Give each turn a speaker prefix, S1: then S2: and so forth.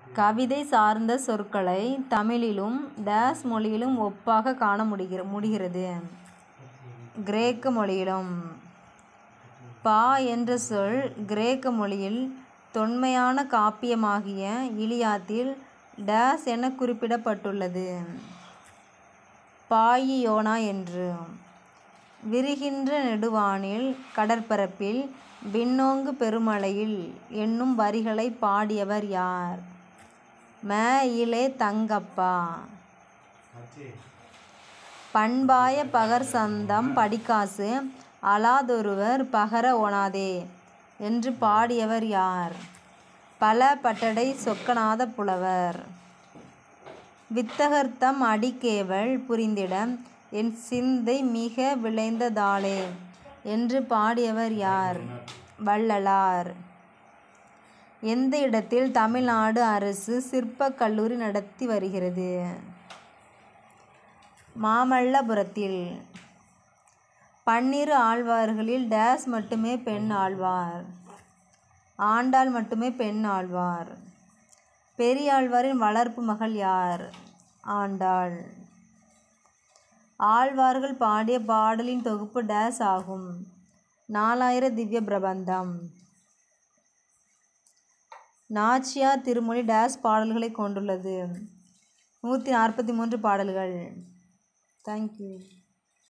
S1: கவிதை சார்ந்த சொற்களை தமிழிலும் டேஸ் மொழியிலும் ஒப்பாக காண முடிகிற முடிகிறது கிரேக்க மொழியிலும் பா என்ற சொல் கிரேக்க மொழியில் தொன்மையான காப்பியமாகிய இலியாத்தில் டேஸ் என குறிப்பிடப்பட்டுள்ளது பாயியோனா என்று விரிகின்ற நெடுவானில் கடற்பரப்பில் விண்ணோங்கு பெருமழையில் என்னும் வரிகளை பாடியவர் யார் ம இலே தங்கப்பா பண்பாய பகர் சந்தம் படிக்காசு அலாதொருவர் பகர ஒணாதே என்று பாடியவர் யார் பல பட்டடை சொக்கநாத புலவர் வித்தகர்த்தம் அடிக்கேவல் புரிந்திட என் சிந்தை மிக விளைந்ததாலே என்று பாடியவர் யார் வள்ளலார் எந்த இடத்தில் தமிழ்நாடு அரசு சிற்பக் கல்லூரி நடத்தி வருகிறது மாமல்லபுரத்தில் பன்னிரு ஆழ்வார்களில் டேஸ் மட்டுமே பெண் ஆழ்வார் ஆண்டாள் மட்டுமே பெண் ஆழ்வார் பெரியாழ்வாரின் வளர்ப்பு மகள் யார் ஆண்டாள் ஆழ்வார்கள் பாடிய பாடலின் தொகுப்பு டேஸ் ஆகும் நாலாயிர திவ்ய பிரபந்தம் நாச்சியார் திருமொழி டேஸ் பாடல்களை கொண்டுள்ளது நூற்றி நாற்பத்தி மூன்று பாடல்கள் தேங்க்யூ